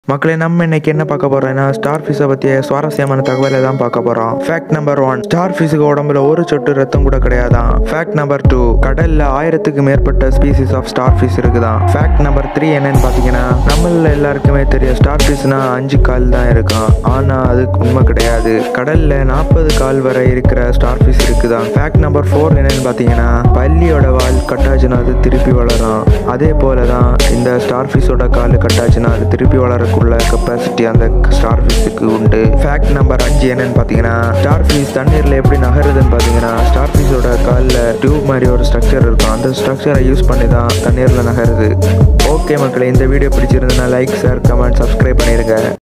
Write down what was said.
மக்களே நம்ம இன்னைக்கு என்ன பார்க்க போறோம்னா ஸ்டார் ஃபிஷை பற்றிய சுவாரஸ்யமான தகவலை தான் பார்க்க போறோம் ஃபேக்ட் நம்பர் ஒன் ஸ்டார் ஃபிஷுக்கு உடம்புல ஒரு சொட்டு ரத்தம் கூட கிடையாதான் ஃபேக்ட் நம்பர் டூ கடல்ல ஆயிரத்துக்கு மேற்பட்ட ஸ்பீசிஸ் ஆஃப் ஸ்டார் ஃபிஷ் இருக்குதான் ஃபேக்ட் நம்பர் த்ரீ என்னன்னு பார்த்தீங்கன்னா நம்மள எல்லாருக்குமே தெரியும் ஸ்டார் ஃபிஷ்னா அஞ்சு கால் தான் இருக்கும் ஆனா அதுக்கு உண்மை கிடையாது கடல்ல நாற்பது கால் வரை இருக்கிற ஸ்டார் ஃபிஷ் இருக்குதான் ஃபேக்ட் நம்பர் ஃபோர் என்னன்னு பார்த்தீங்கன்னா பள்ளியோட வால் கட்டாச்சுன்னா அது திருப்பி வளரும் அதே போல தான் இந்த ஸ்டார் ஃபிஷோட கால் கட்டாச்சுன்னா அது திருப்பி வளரக்குள்ள கெப்பாசிட்டி அந்த ஸ்டார் ஃபிஷ்ஷுக்கு உண்டு ஃபேக்ட் நம்பர் அஞ்சு என்னன்னு பார்த்தீங்கன்னா ஸ்டார் ஃபிஷ் தண்ணீரில் எப்படி நகருதுன்னு பார்த்தீங்கன்னா ஸ்டார் ஃபிஷோட காலில் டியூப் மாதிரி ஒரு ஸ்ட்ரக்சர் இருக்கும் அந்த ஸ்ட்ரக்சரை யூஸ் பண்ணி தான் தண்ணீரில் நகருது ஓகே மக்களே இந்த வீடியோ பிடிச்சிருந்ததுன்னா லைக் ஷேர் கமெண்ட் சப்ஸ்கிரைப் பண்ணிடுங்க